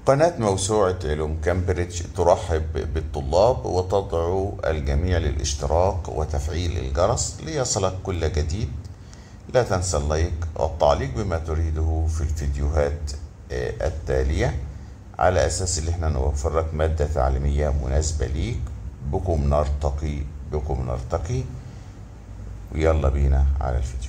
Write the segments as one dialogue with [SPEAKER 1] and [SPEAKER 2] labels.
[SPEAKER 1] قناة موسوعة علوم كامبريدج ترحب بالطلاب وتدعو الجميع للاشتراك وتفعيل الجرس ليصلك كل جديد لا تنسى اللايك والتعليق بما تريده في الفيديوهات آه، التالية على أساس إن احنا نوفر لك مادة تعليمية مناسبة ليك بكم نرتقي بكم نرتقي ويلا بينا على الفيديو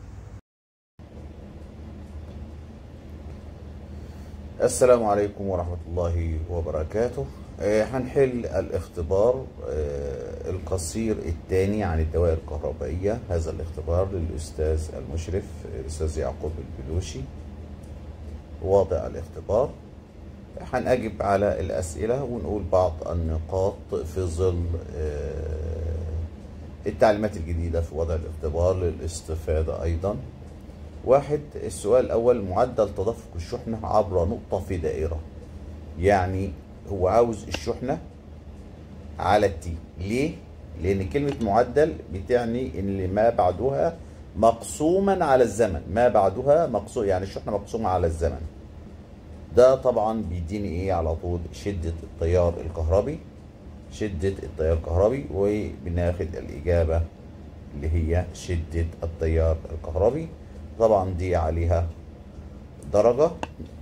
[SPEAKER 1] السلام عليكم ورحمة الله وبركاته آه، هنحل الاختبار آه، القصير الثاني عن الدوائر الكهربائية هذا الاختبار للأستاذ المشرف الأستاذ يعقوب البلوشي واضع الاختبار هنجب على الأسئلة ونقول بعض النقاط في ظل آه، التعليمات الجديدة في وضع الاختبار للاستفادة أيضا واحد السؤال الأول معدل تدفق الشحنة عبر نقطة في دائرة يعني هو عاوز الشحنة على التي ليه؟ لأن كلمة معدل بتعني إن ما بعدها مقسوما على الزمن ما بعدها مقسوم يعني الشحنة مقسومة على الزمن ده طبعا بيديني ايه على طول شدة التيار الكهربي شدة التيار الكهربي وبناخد الإجابة اللي هي شدة التيار الكهربي طبعا دي عليها درجة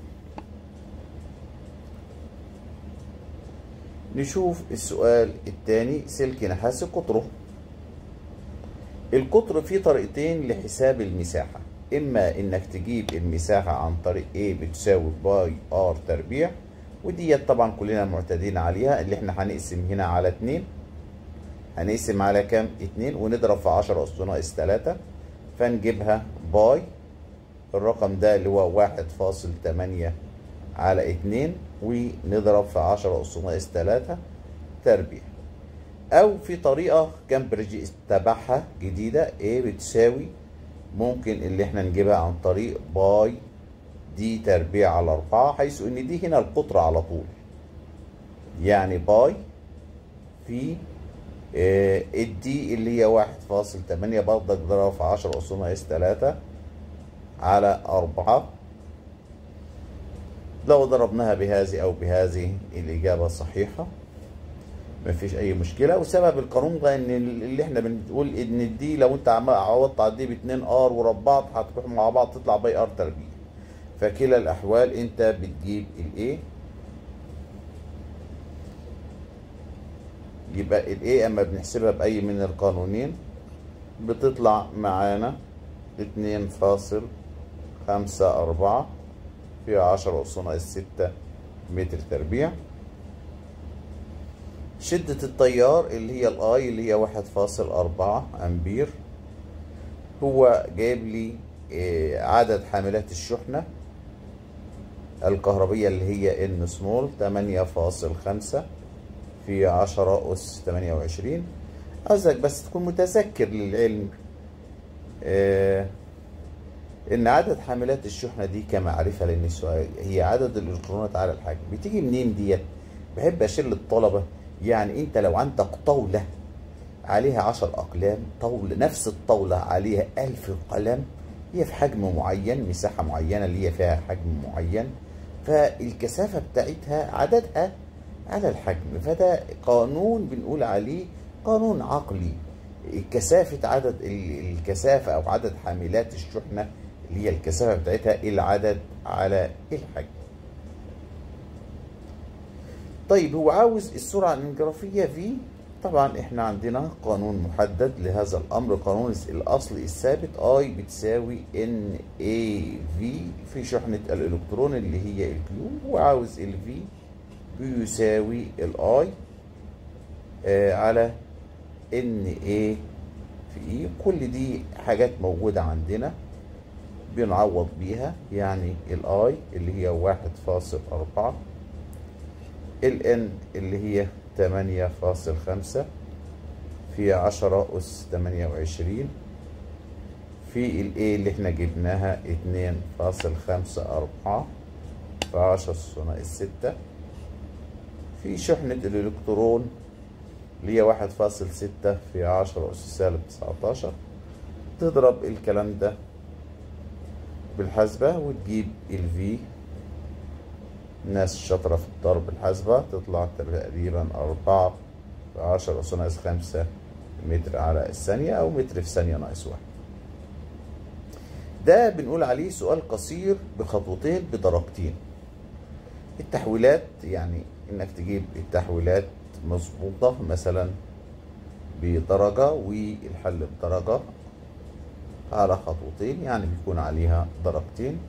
[SPEAKER 1] نشوف السؤال الثاني سلك نحاسي قطره القطر فيه طريقتين لحساب المساحة إما إنك تجيب المساحة عن طريق A بتساوي باي R تربيع وديت طبعا كلنا معتادين عليها اللي احنا هنقسم هنا على اتنين هنقسم على كام اتنين ونضرب في عشرة أس ناقص تلاتة فنجيبها باي الرقم ده اللي هو واحد فاصل تمانية على اتنين ونضرب في عشرة أس ناقص تلاتة تربيع أو في طريقة كامبريدج اتبعها جديدة A بتساوي ممكن اللي احنا نجيبها عن طريق باي دي تربيع على أربعة حيث إن دي هنا القطر على طول يعني باي في اه الدي اللي هي واحد فاصل تمانية برضك ضرب في عشرة أس ناقص تلاتة على أربعة لو ضربناها بهذه أو بهذه الإجابة صحيحة مفيش أي مشكلة وسبب القانون ده إن اللي إحنا بنقول إن دي لو أنت عمال عوضت على دي باتنين آر وربعت هتروحوا مع بعض تطلع باي آر تربيع فكلا الأحوال أنت بتجيب الإيه يبقى الإيه أما بنحسبها بأي من القانونين بتطلع معانا اتنين فاصل خمسة أربعة في عشرة أس ناقص ستة متر تربيع شدة التيار اللي هي الاي اللي هي واحد فاصل أربعة أمبير هو جايب لي عدد حاملات الشحنة الكهربية اللي هي ان سمول تمانية فاصل خمسة في عشرة أس تمانية وعشرين عايزك بس تكون متذكر للعلم آه ان عدد حاملات الشحنه دي كمعرفه لان السؤال هي عدد الالكترونات على الحجم بتيجي منين ديت بحب اشير للطلبه يعني انت لو عندك طاوله عليها عشر اقلام طاوله نفس الطاوله عليها ألف قلم هي في حجم معين مساحه معينه اللي هي فيها حجم معين فالكثافه بتاعتها عددها على الحجم فده قانون بنقول عليه قانون عقلي كثافه عدد الكثافه او عدد حاملات الشحنه اللي هي الكثافة بتاعتها العدد على الحجم طيب هو عاوز السرعة الانجرافية في طبعا احنا عندنا قانون محدد لهذا الامر قانون الاصل الثابت اي بتساوي ان اي في في شحنة الالكترون اللي هي الكيو وعاوز الفي بيساوي الاي آه على ان اي في اي كل دي حاجات موجودة عندنا بنعوض بيها يعني الاي اللي هي واحد فاصل أربعة الان اللي هي تمانية فاصل خمسة في عشرة أس تمانية وعشرين في الاي اللي احنا جبناها اتنين فاصل خمسة أربعة في عشرة أس ناقص ستة في شحنة الإلكترون اللي هي واحد فاصل ستة في عشرة أس سالب تسعتاشر تضرب الكلام ده بالحسبة وتجيب ال V الناس الشاطرة في الضرب الحاسبة تطلع تقريبا أربعة في عشرة أس ناقص خمسة متر على الثانية أو متر في ثانية ناقص واحد ده بنقول عليه سؤال قصير بخطوتين بدرجتين التحويلات يعني انك تجيب التحويلات مظبوطة مثلا بدرجة والحل بدرجة على خطوتين يعني بيكون عليها درجتين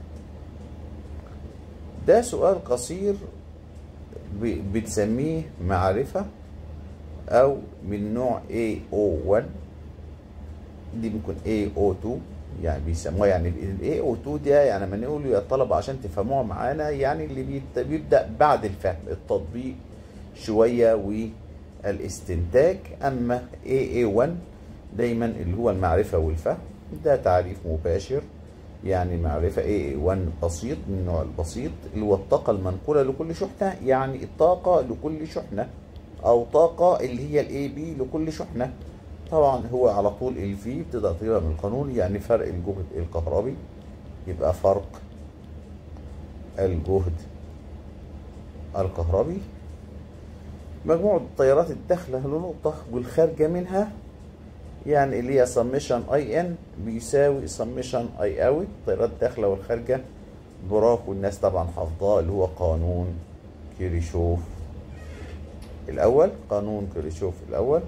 [SPEAKER 1] ده سؤال قصير ب- بتسميه معرفة أو من نوع AO1 دي ممكن AO2 يعني بيسموها يعني ال AO2 ده يعني لما نقول يا طلبة عشان تفهموها معانا يعني اللي بيت- بيبدأ بعد الفهم التطبيق شوية والاستنتاج أما AA1 دايما اللي هو المعرفة والفهم ده تعريف مباشر يعني معرفة AA1 بسيط من النوع البسيط اللي هو الطاقة المنقولة لكل شحنة يعني الطاقة لكل شحنة أو طاقة اللي هي الاي بي لكل شحنة طبعا هو على طول الفي بتقدر تجيبها من القانون يعني فرق الجهد الكهربي يبقى فرق الجهد الكهربي مجموع التيارات الداخلة لنقطة والخارجة منها يعني اللي هي سميشن اي ان بيساوي سميشن اي اوت التيارات الداخلة والخارجة برافو الناس طبعا حافظاه اللي هو قانون كيريشوف الأول قانون كيريشوف الأول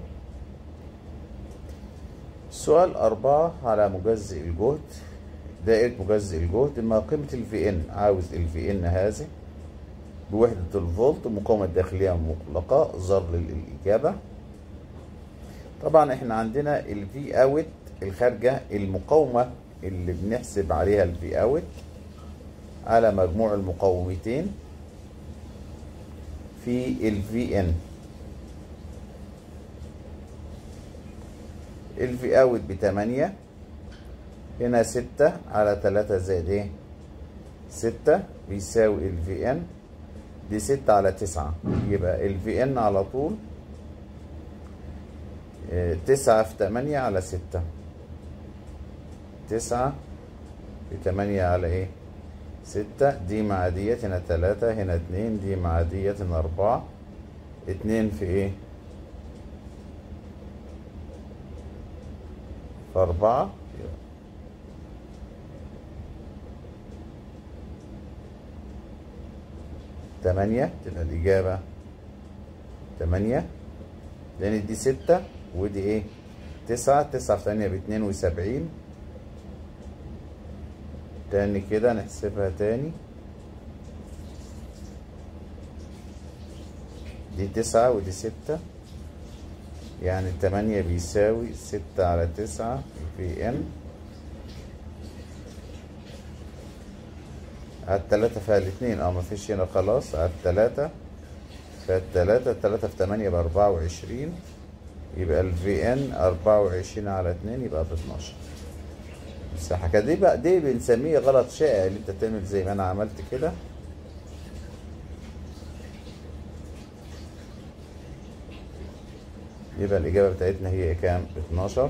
[SPEAKER 1] سؤال أربعة على مجزئ الجهد دائرة مجزئ الجهد ما قيمة الفي ان عاوز الفي ان هذه بوحدة الفولت المقاومة الداخلية المطلقة ظر للإجابة طبعا احنا عندنا الفي اوت الخارجة المقاومة اللي بنحسب عليها الفي اوت على مجموع المقاومتين في الفي ان الفي اوت بتمانية هنا ستة على تلاتة زائد ايه ستة بيساوي الفي ان دي ستة على تسعة يبقى الفي ان على طول اه تسعة في تمانية على ستة تسعة في تمانية على ايه ستة دي مع ديت هنا تلاتة هنا اتنين دي مع ديت هنا أربعة اتنين في ايه في أربعة تمانية تبقى الإجابة تمانية لأن دي ستة ودي إيه تسعة تسعة في تمانية باتنين وسبعين تاني كده نحسبها تاني دي تسعة ودي ستة يعني تمانية بيساوي ستة على تسعة في ان على التلاتة فيها الاتنين اه مفيش هنا خلاص على التلاتة فيها التلاتة التلاتة في تمانية بأربعة وعشرين يبقى الفي ان أربعة وعشرين على اتنين يبقى باتناشر مساحة كده دي بقى دي بنسميه غلط شائع اللي انت تعمل زي ما انا عملت كده يبقى الإجابة بتاعتنا هي كام؟ 12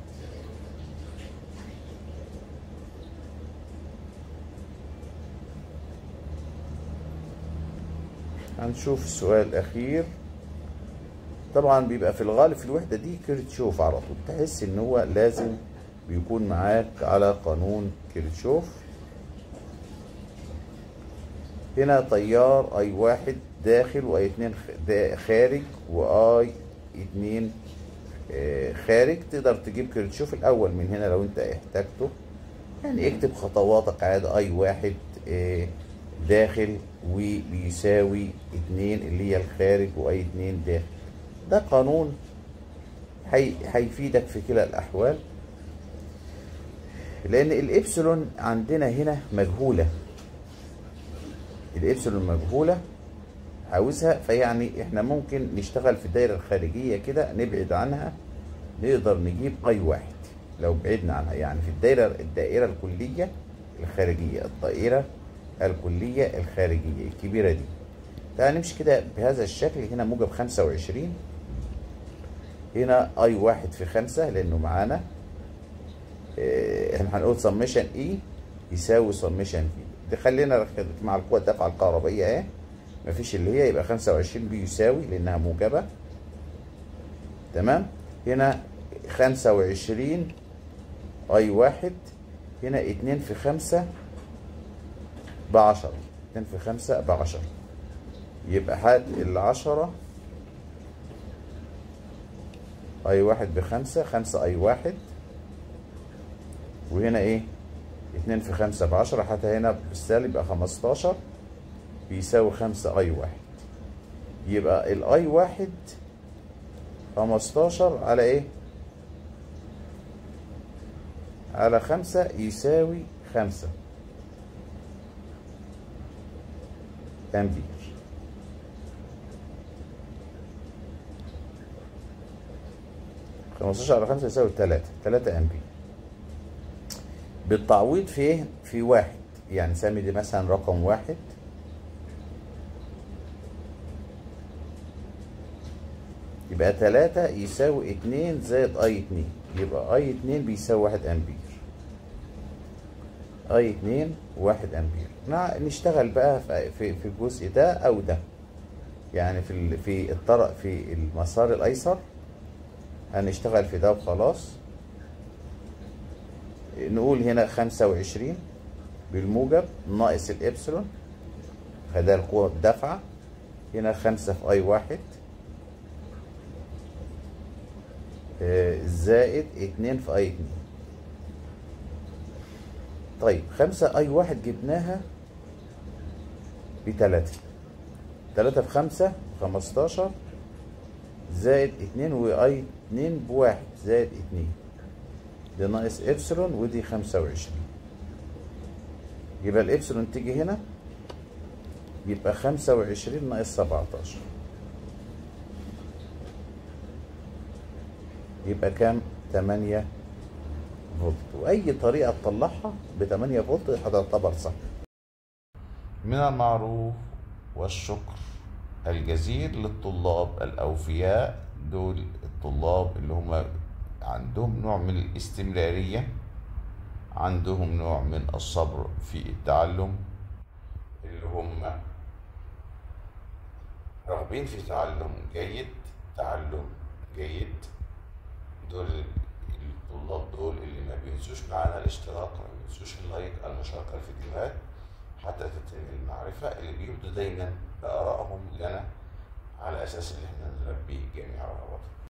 [SPEAKER 1] هنشوف السؤال الأخير طبعا بيبقى في الغالب في الوحدة دي كيرتشوف على طول تحس إن هو لازم بيكون معاك على قانون كيرتشوف هنا تيار اي واحد داخل واي اتنين خارج واي اتنين خارج تقدر تجيب كيرتشوف الاول من هنا لو انت احتاجته يعني اكتب خطواتك عادي اي واحد داخل وبيساوي اتنين اللي هي الخارج واي اتنين داخل ده قانون هيفيدك في كلا الاحوال لان الابسلون عندنا هنا مجهوله الابسلون مجهوله عاوزها فيعني احنا ممكن نشتغل في الدايره الخارجيه كده نبعد عنها نقدر نجيب اي واحد لو بعدنا عنها يعني في الدايره الدائره الكليه الخارجيه الدائره الكليه الخارجيه الكبيره دي تعال نمشي كده بهذا الشكل هنا موجب 25 هنا اي واحد في خمسة لانه معانا احنا هنقول سميشن اي يساوي سميشن في دي خلينا مع القوة الدافعة الكهربائية اهي مفيش اللي هي يبقى خمسة وعشرين بيساوي لأنها موجبة تمام هنا خمسة وعشرين أي واحد هنا اتنين في خمسة بعشرة اتنين في خمسة بعشرة يبقى هات العشرة أي واحد بخمسة خمسة أي واحد وهنا إيه اتنين في خمسة بعشرة حتى هنا بالسالب يبقى خمستاشر بيساوي خمسة أي واحد يبقى الأي واحد خمستاشر على إيه؟ على خمسة يساوي خمسة أمبير خمستاشر على خمسة يساوي تلاتة تلاتة أمبير بالتعويض في إيه؟ في واحد يعني سامي دي مثلا رقم واحد يبقى تلاتة يساوي اتنين زائد اي اتنين يبقى اي اتنين بيساوي واحد امبير اي اتنين واحد امبير نع- نشتغل بقى في في في الجزء ده او ده يعني في ال- في الطرق في المسار الايسر هنشتغل في ده وخلاص نقول هنا خمسة وعشرين بالموجب ناقص الإبسلون فده القوة الدافعة هنا خمسة في أي واحد آه، زائد اتنين في أي اتنين طيب خمسة أي واحد جبناها بتلاتة تلاتة في خمسة خمستاشر زائد اتنين وأي اتنين بواحد زائد اتنين ده ناقص إبسلون ودي خمسة وعشرين يبقى الإبسلون تيجي هنا يبقى خمسة وعشرين ناقص سبعتاشر يبقى كام؟ تمانية فولت وأي طريقة تطلعها بتمانية فولت هتعتبر صح من المعروف والشكر الجزيل للطلاب الأوفياء دول الطلاب اللي هم عندهم نوع من الاستمرارية عندهم نوع من الصبر في التعلم اللي هم راغبين في تعلم جيد تعلم جيد دول الطلاب دول اللي ما بينسوش معانا الاشتراك ما بينسوش اللايك المشاركة في الفيديوهات حتى تتم المعرفة اللي بيبدوا دايما بآرائهم لنا على أساس إن احنا نلبي جميع رغباتهم